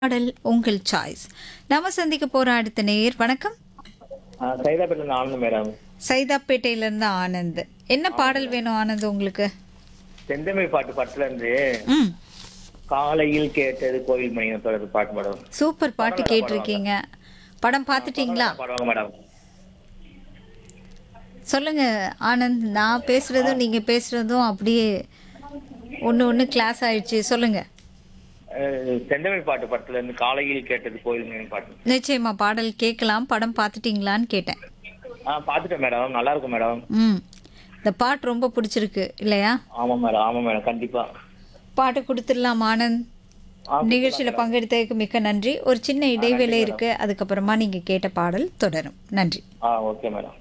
பாடல் உங்கள் சாய்ஸ் நாம சந்திக்க போற அடுத்த நேயர் வணக்கம் சைதாப்பேட்டில் ஆனந்த் மேடம் சைதாப்பேட்டையில இருந்து ஆனந்த் என்ன பாடல் வேணும் ஆனந்த் உங்களுக்கு செந்தமிழ் பாட்டு படத்துல இருந்து ம் காலையில் கேட்டது கோயில் மணி தொடர் பாட்டு மேடம் சூப்பர் பாட்டு கேட்டிருக்கீங்க படம் பார்த்துட்டீங்களா பாடுவாங்க மேடம் சொல்லுங்க ஆனந்த் நான் பேசுறதும் நீங்க பேசுறதும் அப்படியே ஒன்று ஒன்று கிளாஸ் ஆயிடுச்சு சொல்லுங்க அஹ், செந்தமிழ் பாட்டு படத்துல இருந்து காலையில் கேட்டது கோயில் மணி பாட்டு நிச்சயமா பாடல் கேட்கலாம் படம் பார்த்துட்டீங்களான்னு கேட்டேன் ஆ பார்த்துட்டேன் மேடம் நல்லா இருக்கும் மேடம் ம் இந்த பாட்டு ரொம்ப பிடிச்சிருக்கு இல்லையா ஆமா மேடம் ஆமா மேடம் கண்டிப்பா பாட்டு கொடுத்துடலாம் ஆனந்த் ஆ, நிகழ்ச்சியில் பங்கெடுத்ததுக்கு மிக்க நன்றி ஒரு சின்ன இடைவேளை இருக்கு அதுக்கப்புறமா நீங்க கேட்ட பாடல் தொடரும் நன்றி ஆ ஓகே மேடம்